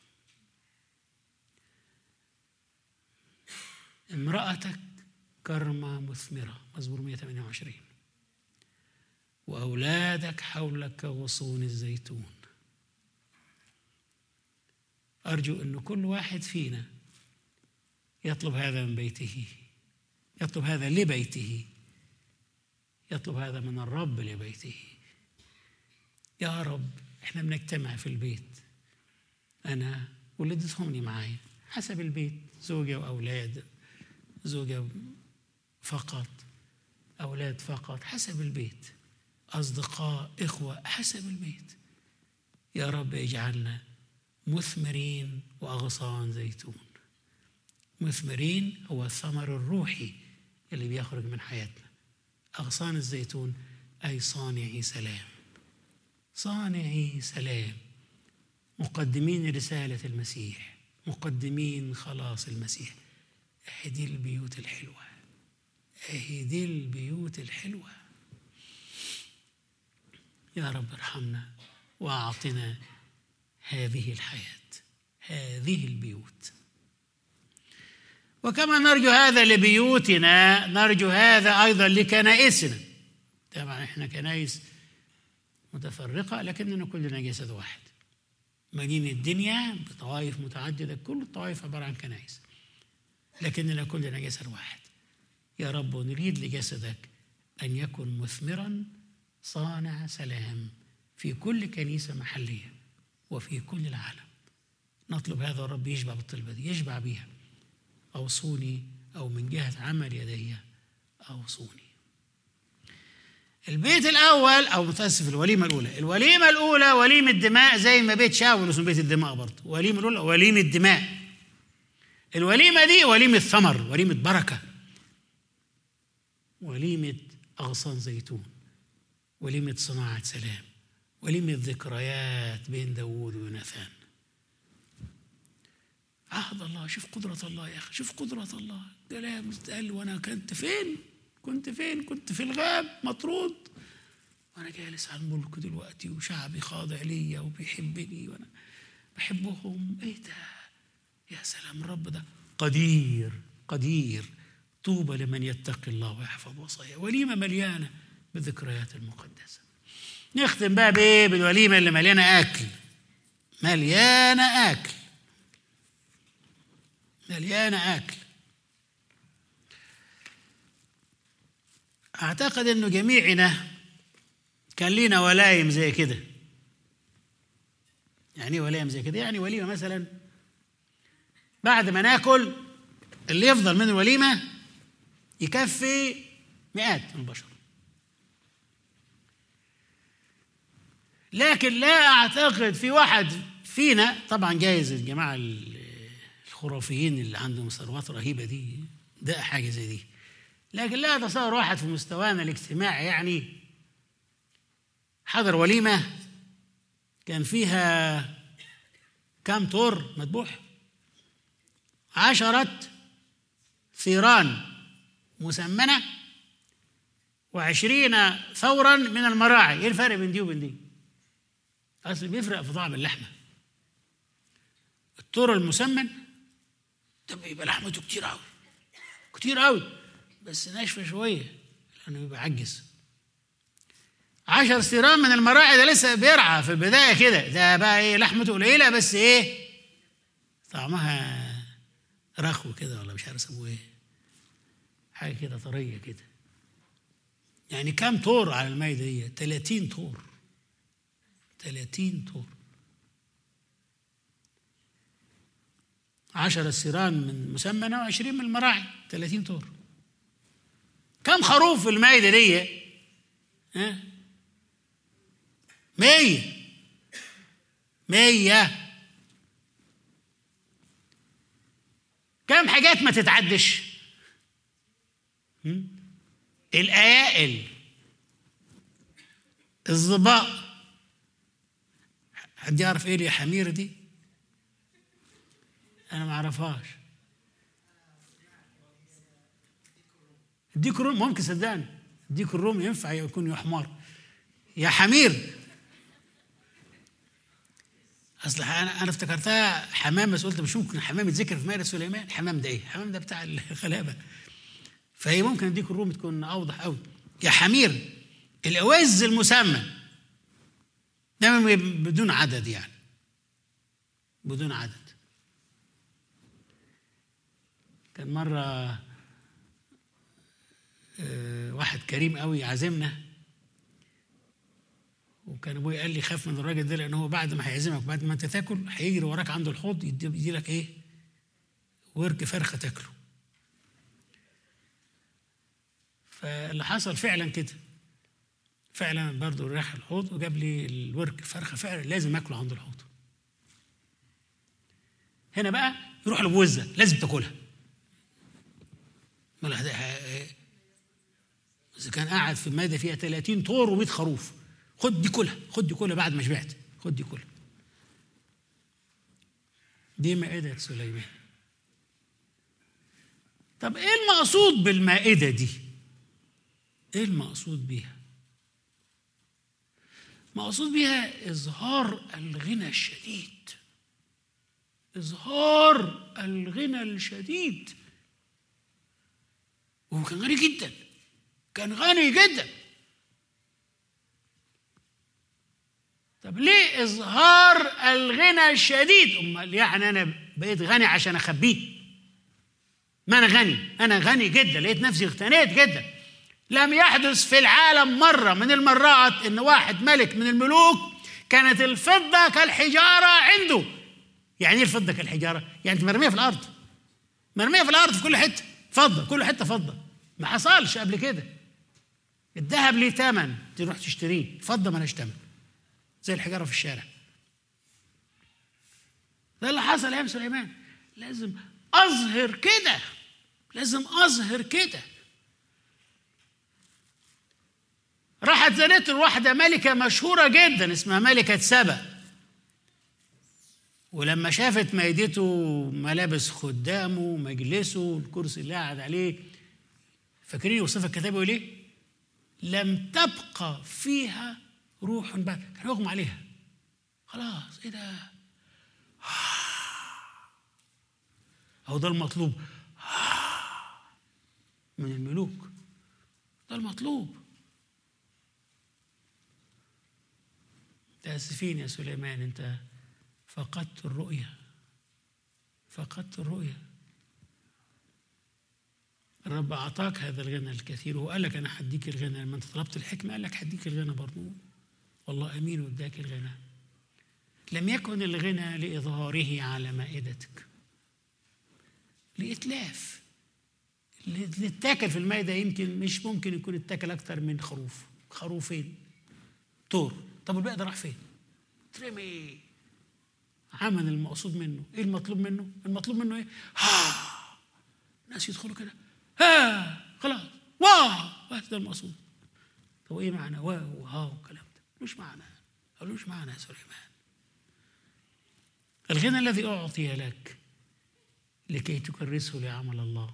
[SPEAKER 1] امرأتك كرمة مثمرة مزمور 128 وأولادك حولك كغصون الزيتون أرجو أن كل واحد فينا يطلب هذا من بيته يطلب هذا لبيته يطلب هذا من الرب لبيته يا رب احنا بنجتمع في البيت انا ولدتهمني معايا حسب البيت زوجة وأولاد زوجة فقط أولاد فقط حسب البيت أصدقاء إخوة حسب البيت يا رب اجعلنا مثمرين وأغصان زيتون مثمرين هو الثمر الروحي اللي بيخرج من حياتنا أغصان الزيتون أي صانعي سلام صانعي سلام مقدمين رسالة المسيح مقدمين خلاص المسيح اهدي البيوت الحلوة اهدي البيوت الحلوة يا رب ارحمنا واعطنا هذه الحياة هذه البيوت وكما نرجو هذا لبيوتنا نرجو هذا أيضا لكنائسنا طبعا احنا كنائس متفرقة لكننا كلنا جسد واحد مدينة الدنيا بطوائف متعددة كل الطوائف عبارة عن كنائس لكننا كلنا جسد واحد يا رب نريد لجسدك أن يكن مثمرا صانع سلام في كل كنيسة محلية وفي كل العالم نطلب هذا الرب يشبع بالطلبة دي يشبع بيها أوصوني أو من جهة عمل يدي أوصوني البيت الأول أو متأسف الوليمة الأولى الوليمة الأولى وليمة دماء زي ما بيت شاول اسمه بيت الدماء برضه وليمة الأولى وليمة دماء الوليمة دي وليمة ثمر وليمة بركة وليمة أغصان زيتون وليمة صناعة سلام وليمة ذكريات بين داوود ويوناثان عهد الله شوف قدرة الله يا أخي شوف قدرة الله كلام قال وأنا كنت فين كنت فين كنت في الغاب مطرود وأنا جالس على الملك دلوقتي وشعبي خاضع ليا وبيحبني وأنا بحبهم إيه ده يا سلام الرب ده قدير قدير طوبى لمن يتقي الله ويحفظ وصاياه وليمة مليانة بالذكريات المقدسة نختم بقى بإيه بالوليمة اللي مليانة أكل مليانة أكل مليانة أكل أعتقد أنه جميعنا كان لينا ولايم زي كده يعني ايه ولايم زي كده يعني وليمة مثلا بعد ما ناكل اللي يفضل من الوليمة يكفي مئات من البشر لكن لا أعتقد في واحد فينا طبعا جايز الجماعة الخرافيين اللي عندهم ثروات رهيبة دي ده حاجة زي دي لكن لا أتصور واحد في مستوانا الاجتماعي يعني حضر وليمة كان فيها كام طور مذبوح عشرة ثيران مسمنة وعشرين ثورا من المراعي ايه الفرق بين دي وبين دي اصل بيفرق في طعم اللحمه الطور المسمن ده بيبقى لحمته كتير قوي كتير قوي بس ناشفه شويه لانه بيبقى عجز عشر ثيران من المراعي ده لسه بيرعى في البدايه كده ده بقى ايه لحمته قليله بس ايه طعمها رخو كده ولا مش عارف اسمه ايه حاجه كده طريه كده يعني كام طور على المايده دي 30 طور 30 طور عشرة سيران من مسمنة وعشرين من المراعي 30 طور كم خروف في المايدة دي ها مية مية كم حاجات ما تتعدش الأيائل الظباء حد يعرف ايه الحمير دي انا ما اعرفهاش الديك الروم ممكن صدقني الديك الروم ينفع يكون يا حمار يا حمير اصل انا انا افتكرتها حمام بس قلت مش ممكن حمام يتذكر في مائده سليمان الحمام ده ايه الحمام ده بتاع الغلابه فهي ممكن الديك الروم تكون اوضح قوي يا حمير الاوز المسمى ده بدون عدد يعني بدون عدد كان مرة واحد كريم قوي عازمنا وكان ابويا قال لي خاف من الراجل ده لان هو بعد ما هيعزمك بعد ما انت تاكل هيجري وراك عند الحوض يدي لك ايه ورك فرخه تاكله فاللي حصل فعلا كده فعلا برضه راح الحوض وجاب لي الورك الفرخه فعلا لازم اكله عند الحوض هنا بقى يروح له بوزه لازم تاكلها اذا كان قاعد في الماده فيها 30 طور و100 خروف خد دي كلها خد دي كلها بعد ما شبعت خد دي كلها دي مائدة سليمان طب ايه المقصود بالمائدة دي ايه المقصود بيها مقصود بيها اظهار الغنى الشديد اظهار الغنى الشديد وهو كان غني جدا كان غني جدا طب ليه اظهار الغنى الشديد امال يعني انا بقيت غني عشان اخبيه ما انا غني انا غني جدا لقيت نفسي اغتنيت جدا لم يحدث في العالم مره من المرات ان واحد ملك من الملوك كانت الفضه كالحجاره عنده يعني ايه الفضه كالحجاره يعني مرميه في الارض مرميه في الارض في كل حته فضه كل حته فضه ما حصلش قبل كده الذهب ليه ثمن تروح تشتريه الفضه مالهاش ثمن زي الحجاره في الشارع ده اللي حصل ايام سليمان لازم اظهر كده لازم اظهر كده راحت زنت واحده ملكه مشهوره جدا اسمها ملكه سبا ولما شافت مائدته ملابس خدامه مجلسه الكرسي اللي قاعد عليه فاكرين يوصف الكتاب يقول ايه؟ لم تبقى فيها روح بعد كان يغمى عليها خلاص ايه ده؟ أو ده المطلوب من الملوك ده المطلوب تأسفين يا سليمان أنت فقدت الرؤية فقدت الرؤية الرب أعطاك هذا الغنى الكثير وقال لك أنا هديك الغنى لما أنت طلبت الحكمة قال لك هديك الغنى برضه والله أمين واداك الغنى لم يكن الغنى لإظهاره على مائدتك لإتلاف اللي اتاكل في المائدة يمكن مش ممكن يكون اتاكل أكتر من خروف خروفين طور طب الباقي ده راح فين؟ ترمي عمل المقصود منه ايه المطلوب منه؟ المطلوب منه ايه؟ ها الناس يدخلوا كده ها خلاص واو بس ده المقصود طب ايه معنى واو وها والكلام ده؟ ملوش معنى ملوش معنى يا سليمان الغنى الذي أعطي لك لكي تكرسه لعمل الله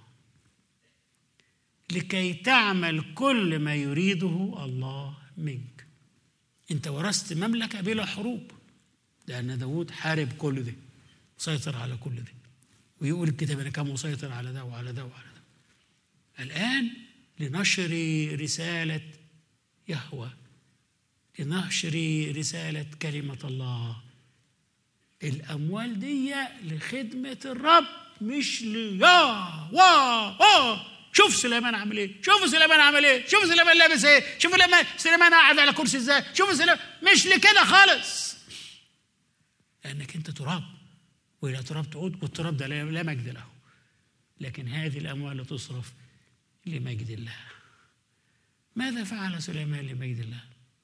[SPEAKER 1] لكي تعمل كل ما يريده الله منك انت ورثت مملكة بلا حروب لأن داود حارب كل ده سيطر على كل ده ويقول الكتاب أنا كان مسيطر على ده وعلى ده وعلى ده الآن لنشر رسالة يهوى لنشر رسالة كلمة الله الأموال دي لخدمة الرب مش ليا وا وا شوف سليمان عامل ايه شوف سليمان عامل ايه شوف سليمان لابس ايه شوف سليمان سليمان قاعد على كرسي ازاي شوف سليمان مش لكده خالص لانك انت تراب والى تراب تعود والتراب ده لا مجد له لكن هذه الاموال تصرف لمجد الله ماذا فعل سليمان لمجد الله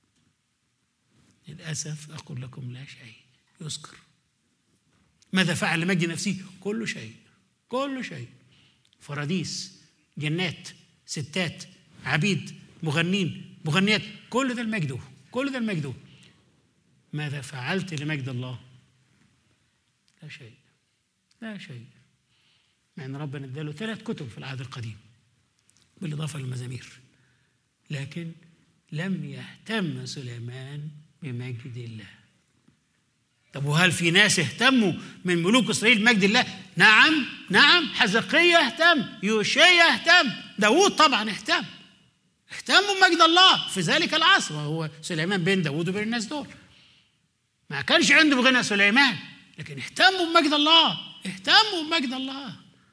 [SPEAKER 1] للاسف اقول لكم لا شيء يذكر ماذا فعل لمجد نفسه كل شيء كل شيء فراديس جنات ستات عبيد مغنين مغنيات كل ده المجد كل ده المجد ماذا فعلت لمجد الله لا شيء لا شيء مع ان ربنا اداله ثلاث كتب في العهد القديم بالاضافه للمزامير لكن لم يهتم سليمان بمجد الله طب وهل في ناس اهتموا من ملوك اسرائيل بمجد الله؟ نعم نعم حزقية اهتم يوشيا اهتم داوود طبعا اهتم اهتموا بمجد الله في ذلك العصر وهو سليمان بين داوود وبين الناس دول ما كانش عنده غنى سليمان لكن اهتموا بمجد الله اهتموا بمجد الله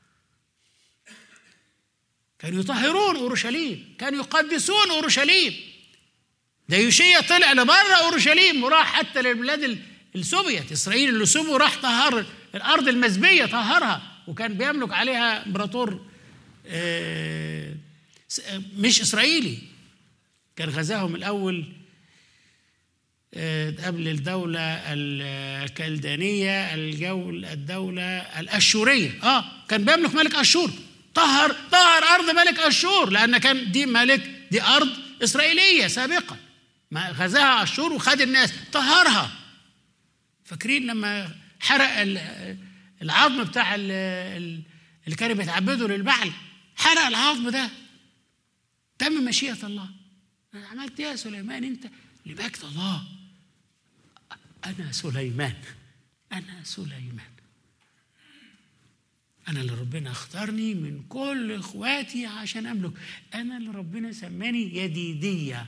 [SPEAKER 1] كانوا يطهرون اورشليم كانوا يقدسون اورشليم ده يوشيا طلع لبره اورشليم وراح حتى للبلاد السوفيت اسرائيل اللي سوبوا راح طهر الارض المزبيه طهرها وكان بيملك عليها امبراطور مش اسرائيلي كان غزاهم الاول قبل الدولة الكلدانية الجول الدولة الأشورية اه كان بيملك ملك أشور طهر طهر أرض ملك أشور لأن كان دي ملك دي أرض إسرائيلية سابقا ما غزاها أشور وخد الناس طهرها فاكرين لما حرق العظم بتاع اللي كانوا بيتعبدوا للبعل حرق العظم ده تم مشيئة الله عملت ايه يا سليمان انت لمجد الله انا سليمان انا سليمان انا اللي ربنا اختارني من كل اخواتي عشان املك انا اللي ربنا سماني يديديه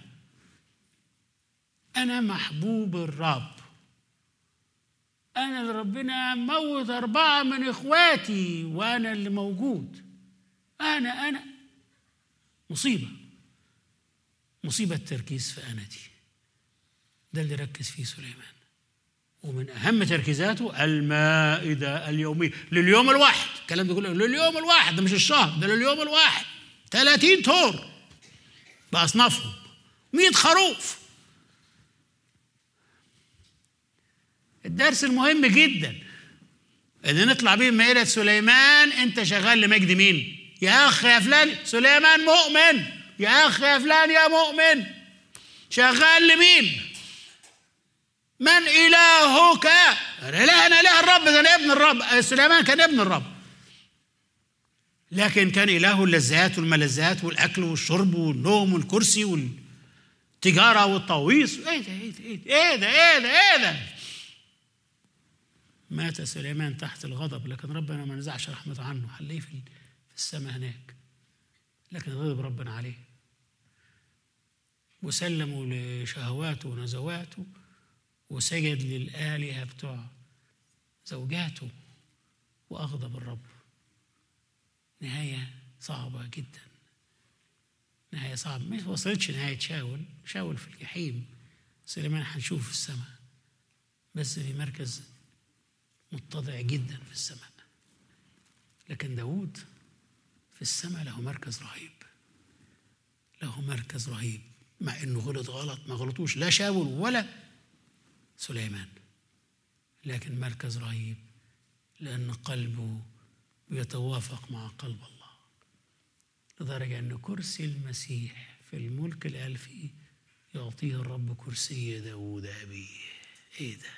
[SPEAKER 1] انا محبوب الرب أنا اللي ربنا موت أربعة من إخواتي وأنا اللي موجود أنا أنا مصيبة مصيبة التركيز في أنا دي ده اللي ركز فيه سليمان ومن أهم تركيزاته المائدة اليومية لليوم الواحد الكلام ده كله لليوم الواحد ده مش الشهر ده لليوم الواحد 30 تور بأصنافهم 100 خروف الدرس المهم جدا اللي نطلع بيه مائدة سليمان انت شغال لمجد مين يا اخ يا فلان سليمان مؤمن يا اخ يا فلان يا مؤمن شغال لمين من الهك لا انا اله الرب ده انا ابن الرب سليمان كان ابن الرب لكن كان اله اللذات والملذات والاكل والشرب والنوم والكرسي والتجاره والطويس ايه ده ايه ده ايه ده ايه ده, إيه ده, إيه ده مات سليمان تحت الغضب لكن ربنا ما نزعش رحمته عنه هنلاقيه في في السماء هناك لكن غضب ربنا عليه وسلموا لشهواته ونزواته وسجد للآلهة بتوع زوجاته وأغضب الرب نهاية صعبة جدا نهاية صعبة ما وصلتش نهاية شاول شاول في الجحيم سليمان هنشوفه في السماء بس في مركز متضع جدا في السماء لكن داود في السماء له مركز رهيب له مركز رهيب مع انه غلط غلط ما غلطوش لا شاول ولا سليمان لكن مركز رهيب لان قلبه بيتوافق مع قلب الله لدرجه ان كرسي المسيح في الملك الالفي يعطيه الرب كرسي داود ابيه ايه ده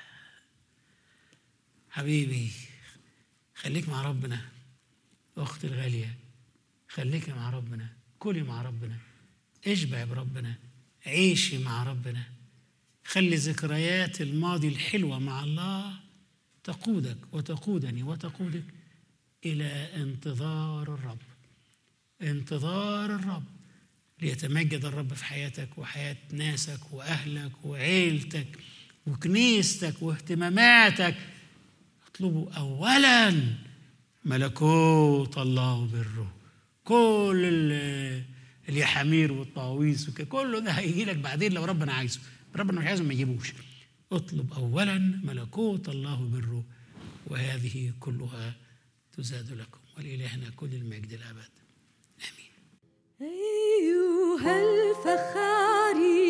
[SPEAKER 1] حبيبي خليك مع ربنا اختي الغاليه خليكي مع ربنا كلي مع ربنا اشبع بربنا عيشي مع ربنا خلي ذكريات الماضي الحلوة مع الله تقودك وتقودني وتقودك إلى انتظار الرب انتظار الرب ليتمجد الرب في حياتك وحياة ناسك وأهلك وعيلتك وكنيستك واهتماماتك اطلبوا أولا ملكوت الله وبره كل اليحامير والطاويس وكده كله ده هيجي لك بعدين لو ربنا عايزه ربنا مش عايزه ما يجيبوش اطلب اولا ملكوت الله بره وهذه كلها تزاد لكم ولإلهنا كل المجد الابد امين
[SPEAKER 2] أيها الفخاري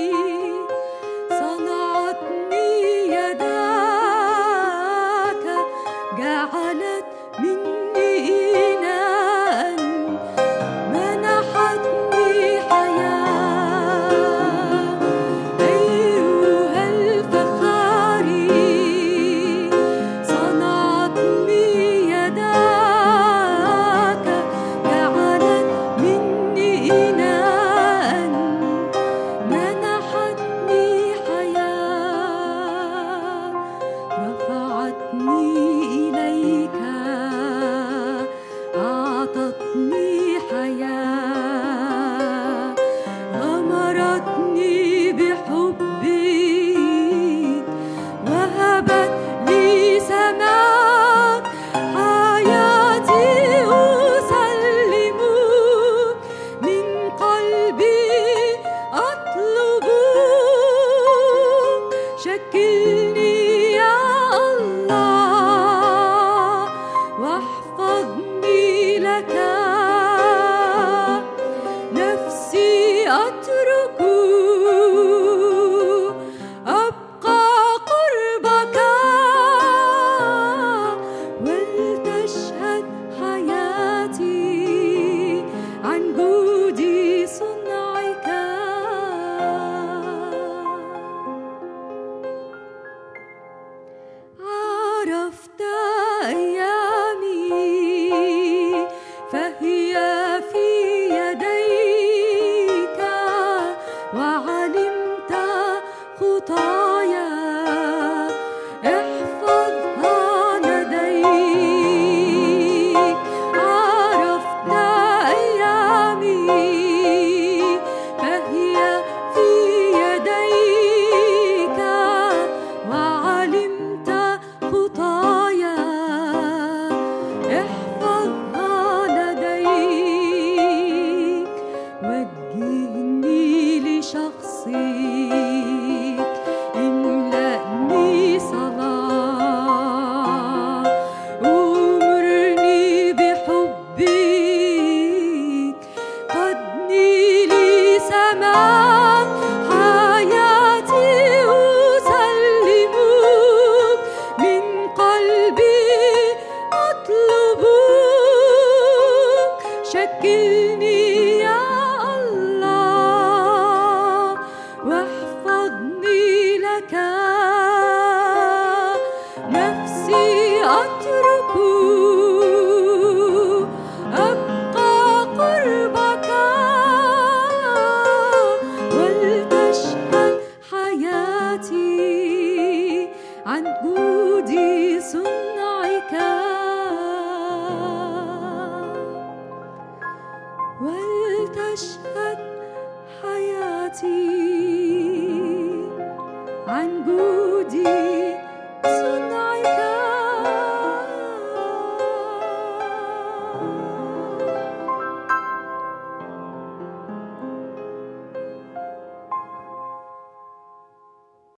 [SPEAKER 2] صنعتني يداك جعلت مني إناء منحتني حياة أيها الفخاري صنعتني يداك جعلت مني إناء منحتني حياة رفعتني إليك أعطتني حياة غمرتني بحبك وهبت لي سماك حياتي أسلمك من قلبي أطلبك شكلني يا الله واحفظني لك نفسي أترك أبقى قربك ولتشهد حياتي عن جود صنعك عرفت أيامي فهي في يديك وعلمت خطايا احفظها لديك عرفت أيامي فهي في يديك وعلمت خطايا احفظها لديك وجهني لشخصك املأني صلاة أمرني بحبك قدني لي سماء حياتي أسلمك من قلبي أطلبك شكلني يا الله واحفظني لك نفسي أترك أبقى قربك ولتشهد حياتي عن جود ولتشهد حياتي عن جودي